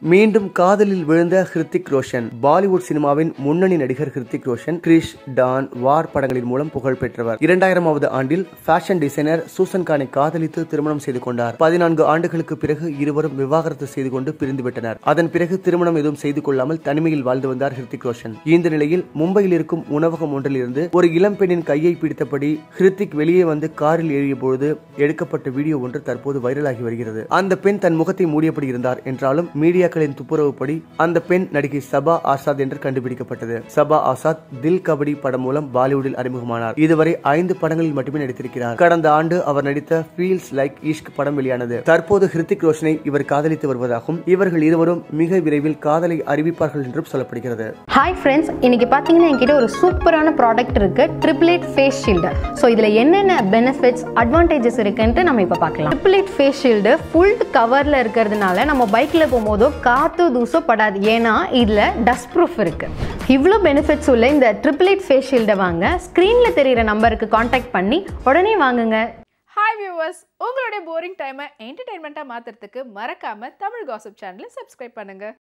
மீண்டும் காதலில் விழுந்த ஹிருத்திக் ரோஷன் பாலிவுட் சினிமாவின் முன்னணி நடிகர் ஹிருத்திக் ரோஷன் கிரிஷ் டான் வார் படங்களின் மூலம் புகழ் பெற்றவர் இரண்டாயிரமாவது ஆண்டில் ஃபேஷன் டிசைனர் சூசன் கானை காதலித்து திருமணம் செய்து கொண்டார் பதினான்கு ஆண்டுகளுக்கு பிறகு இருவரும் விவாகரத்து செய்து கொண்டு பிரிந்துவிட்டனர் அதன் பிறகு திருமணம் எதுவும் செய்து கொள்ளாமல் தனிமையில் வாழ்ந்து வந்தார் ஹிருத்திக் ரோஷன் இந்த நிலையில் மும்பையில் இருக்கும் உணவகம் ஒன்றில் இருந்து ஒரு இளம் பெண்ணின் கையை பிடித்தபடி ஹிருத்திக் வெளியே வந்து காரில் ஏறிய பொழுது எடுக்கப்பட்ட வீடியோ ஒன்று தற்போது வைரலாகி வருகிறது அந்த பெண் தன் முகத்தை மூடியபடி இருந்தார் என்றாலும் மீடியாக்களின் துப்புரவுப்படி அந்த பெண் நடிகை சபா ஆசாத் என்று கண்டுபிடிக்கப்பட்டது சபா ஆசாத் தில் கபடி படம் மூலம் பாலிவுட்டில் அறிமுகமானார் இதுவரை ஐந்து படங்களில் மட்டுமே நடித்திருக்கிறார் கடந்த ஆண்டு அவர் நடித்த ஃபீல்ஸ் லைக் ஈஷ்க் படம் வெளியானது தற்போது ஹிருத்திக் ரோஷனை இவர் காதலித்து வருவதாகவும் இவர்கள் இருவரும் மிக விரைவில் காதலை அறிவிப்பார்கள் என்றும் சொல்லப்படுகிறது ஹாய் ஃப்ரெண்ட்ஸ் இன்னைக்கு பார்த்தீங்கன்னா என்கிட்ட ஒரு சூப்பரான ப்ராடக்ட் இருக்கு ட்ரிப்ளேட் ஃபேஸ் ஷீல்டு ஸோ இதில் என்னென்ன பெனிஃபிட்ஸ் அட்வான்டேஜஸ் இருக்குன்ட்டு நம்ம இப்போ பார்க்கலாம் ட்ரிப்ளேட் ஃபேஸ் ஷீல்டு ஃபுல் கவரில் இருக்கிறதுனால நம்ம பைக்கில் போகும்போதோ காற்று தூசோ படாது ஏன்னா இதில் டஸ்ட் ப்ரூஃப் இருக்கு இவ்வளோ பெனிஃபிட்ஸ் உள்ள இந்த ட்ரிப்ளேட் ஃபேஸ் ஷீல்டை வாங்க ஸ்க்ரீனில் தெரியிற நம்பருக்கு காண்டாக்ட் பண்ணி உடனே வாங்குங்க ஹாய் வியூவர்ஸ் உங்களுடைய போரிங் டைமை என்டர்டைன்மெண்ட்டாக மாற்றுறதுக்கு மறக்காமல் தமிழ் காசிப் சேனலை சப்ஸ்கிரைப் பண்ணுங்கள்